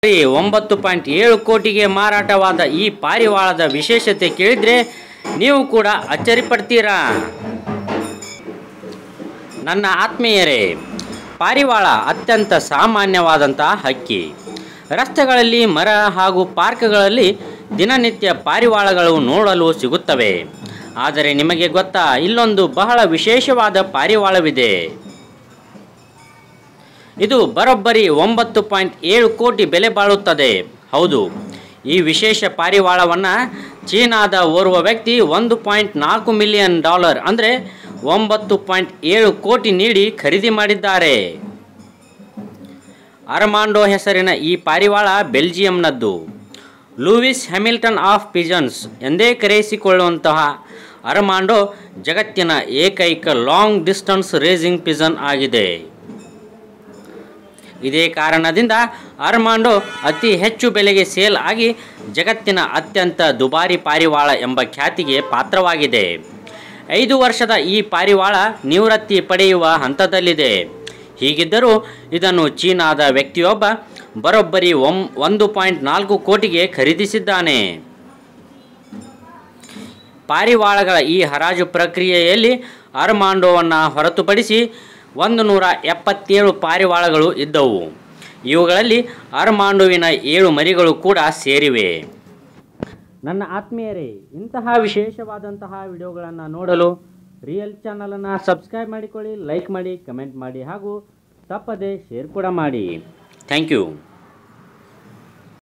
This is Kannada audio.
ಒಂಬತ್ತು ಪಾಯಿಂಟ್ ಏಳು ಕೋಟಿಗೆ ಮಾರಾಟವಾದ ಈ ಪಾರಿವಾಳದ ವಿಶೇಷತೆ ಕೇಳಿದರೆ ನೀವು ಕೂಡ ಅಚ್ಚರಿಪಡ್ತೀರಾ ನನ್ನ ಆತ್ಮೀಯರೇ ಪಾರಿವಾಳ ಅತ್ಯಂತ ಸಾಮಾನ್ಯವಾದಂಥ ಹಕ್ಕಿ ರಸ್ತೆಗಳಲ್ಲಿ ಮರ ಹಾಗೂ ಪಾರ್ಕ್ಗಳಲ್ಲಿ ದಿನನಿತ್ಯ ಪಾರಿವಾಳಗಳು ನೋಡಲು ಸಿಗುತ್ತವೆ ಆದರೆ ನಿಮಗೆ ಗೊತ್ತಾ ಇಲ್ಲೊಂದು ಬಹಳ ವಿಶೇಷವಾದ ಪಾರಿವಾಳವಿದೆ ಇದು ಬರೋಬ್ಬರಿ ಒಂಬತ್ತು ಪಾಯಿಂಟ್ ಏಳು ಕೋಟಿ ಬೆಲೆ ಬಾಳುತ್ತದೆ ಹೌದು ಈ ವಿಶೇಷ ಪಾರಿವಾಳವನ್ನು ಚೀನಾದ ಓರ್ವ ವ್ಯಕ್ತಿ ಒಂದು ಪಾಯಿಂಟ್ ನಾಲ್ಕು ಮಿಲಿಯನ್ ಡಾಲರ್ ಅಂದರೆ ಒಂಬತ್ತು ಪಾಯಿಂಟ್ ಏಳು ಕೋಟಿ ನೀಡಿ ಖರೀದಿ ಮಾಡಿದ್ದಾರೆ ಅರ್ಮಾಂಡೋ ಹೆಸರಿನ ಈ ಪಾರಿವಾಳ ಬೆಲ್ಜಿಯಂನದ್ದು ಲೂವಿಸ್ ಹ್ಯಾಮಿಲ್ಟನ್ ಆಫ್ ಪಿಜನ್ಸ್ ಎಂದೇ ಕರೆಯಿಸಿಕೊಳ್ಳುವಂತಹ ಅರ್ಮಾಂಡೋ ಜಗತ್ತಿನ ಏಕೈಕ ಲಾಂಗ್ ಡಿಸ್ಟನ್ಸ್ ರೇಸಿಂಗ್ ಪಿಜನ್ ಆಗಿದೆ ಇದೇ ಕಾರಣದಿಂದ ಅರ್ಮಾಂಡೋ ಅತಿ ಹೆಚ್ಚು ಬೆಲೆಗೆ ಸೇಲ್ ಆಗಿ ಜಗತ್ತಿನ ಅತ್ಯಂತ ದುಬಾರಿ ಪಾರಿವಾಳ ಎಂಬ ಖ್ಯಾತಿಗೆ ಪಾತ್ರವಾಗಿದೆ ಐದು ವರ್ಷದ ಈ ಪಾರಿವಾಳ ನಿವೃತ್ತಿ ಪಡೆಯುವ ಹಂತದಲ್ಲಿದೆ ಹೀಗಿದ್ದರೂ ಇದನ್ನು ಚೀನಾದ ವ್ಯಕ್ತಿಯೊಬ್ಬ ಬರೋಬ್ಬರಿ ಒಂ ಒಂದು ಪಾಯಿಂಟ್ ನಾಲ್ಕು ಕೋಟಿಗೆ ಖರೀದಿಸಿದ್ದಾನೆ ಪಾರಿವಾಳಗಳ ಈ ಹರಾಜು ಪ್ರಕ್ರಿಯೆಯಲ್ಲಿ ಅರ್ಮಾಂಡೋವನ್ನು ಹೊರತುಪಡಿಸಿ ಒಂದು ನೂರ ಎಪ್ಪತ್ತೇಳು ಪಾರಿವಾಳಗಳು ಇದ್ದವು ಇವುಗಳಲ್ಲಿ ಅರ್ಮಾಂಡೋವಿನ ಏಳು ಮರಿಗಳು ಕೂಡ ಸೇರಿವೆ ನನ್ನ ಆತ್ಮೀಯರೇ ಇಂತಹ ವಿಶೇಷವಾದಂತಹ ವಿಡಿಯೋಗಳನ್ನು ನೋಡಲು ರಿಯಲ್ ಚಾನಲನ್ನು ಸಬ್ಸ್ಕ್ರೈಬ್ ಮಾಡಿಕೊಳ್ಳಿ ಲೈಕ್ ಮಾಡಿ ಕಮೆಂಟ್ ಮಾಡಿ ಹಾಗೂ ತಪ್ಪದೆ ಶೇರ್ ಕೂಡ ಮಾಡಿ ಥ್ಯಾಂಕ್ ಯು